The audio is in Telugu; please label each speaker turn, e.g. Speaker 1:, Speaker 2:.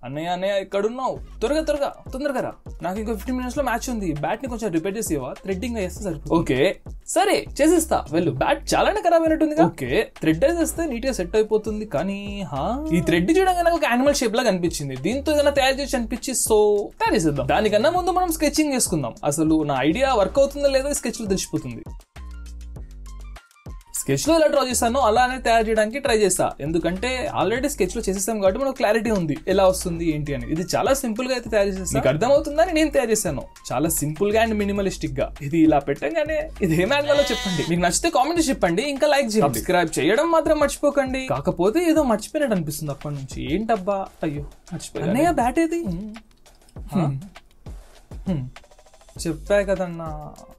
Speaker 1: అన్నయ్య అన్నయ్య ఎక్కడున్నావు త్వరగా త్వరగా తొందరగా రా నాకు ఇంకో ఫిఫ్టీన్ మినిట్స్ లో మ్యాచ్ ఉంది బ్యాట్ ని కొంచెం రిపేర్ చేసి ఇవ్వా థ్రెడ్డింగ్ చేస్తే సరిపోతుంది ఓకే సరే చేసిస్తా వెళ్ళు బ్యాట్ చాలానే ఖరాబ్ అయినట్టుంది ఓకే థ్రెడ్ వేసేస్తే నీట్ గా సెట్ అయిపోతుంది కానీ హా ఈ థ్రెడ్ చూడగానే నాకు ఒక యానిమల్ షేప్ లాగా అనిపించింది దీంతో ఏదైనా తయారు చేసి అనిపించి సో తయారు చేసేద్దాం దానికన్నా ముందు మనం స్కెచింగ్ చేసుకుందాం అసలు నా ఐడియా వర్క్ అవుతుందో లేదో స్కెచ్ లో తెలిసిపోతుంది స్కెచ్ లో ఎలా డ్రా చేస్తానో అలానే తయారు చేయడానికి ట్రై చేస్తా ఎందుకంటే ఆల్రెడీ స్కెచ్ లో చేసేసాం కాబట్టి మనకు క్లారిటీ ఉంది ఎలా వస్తుంది ఏంటి అని ఇది చాలా సింపుల్ గా అయితే తయారు చేసేస్తాను మీకు అర్థమవుతుందని నేను తయారు చేశాను చాలా సింపుల్ గా అండ్ మినిమలిస్టిక్ గా ఇది ఇలా పెట్టగానే ఇది ఏం యాంగిల్ చెప్పండి మీకు నచ్చితే కామెంట్ చెప్పండి ఇంకా లైక్ చేయండి సబ్స్క్రైబ్ చేయడం మాత్రం మర్చిపోకండి కాకపోతే ఏదో మర్చిపోయినట్టు అనిపిస్తుంది అప్పటి నుంచి ఏంటబ్బా అయ్యో మర్చిపోయా అన్నయ్య బ్యాట్ ఏది హ్మ్. హ్మ్. చెప్పా కదన్నా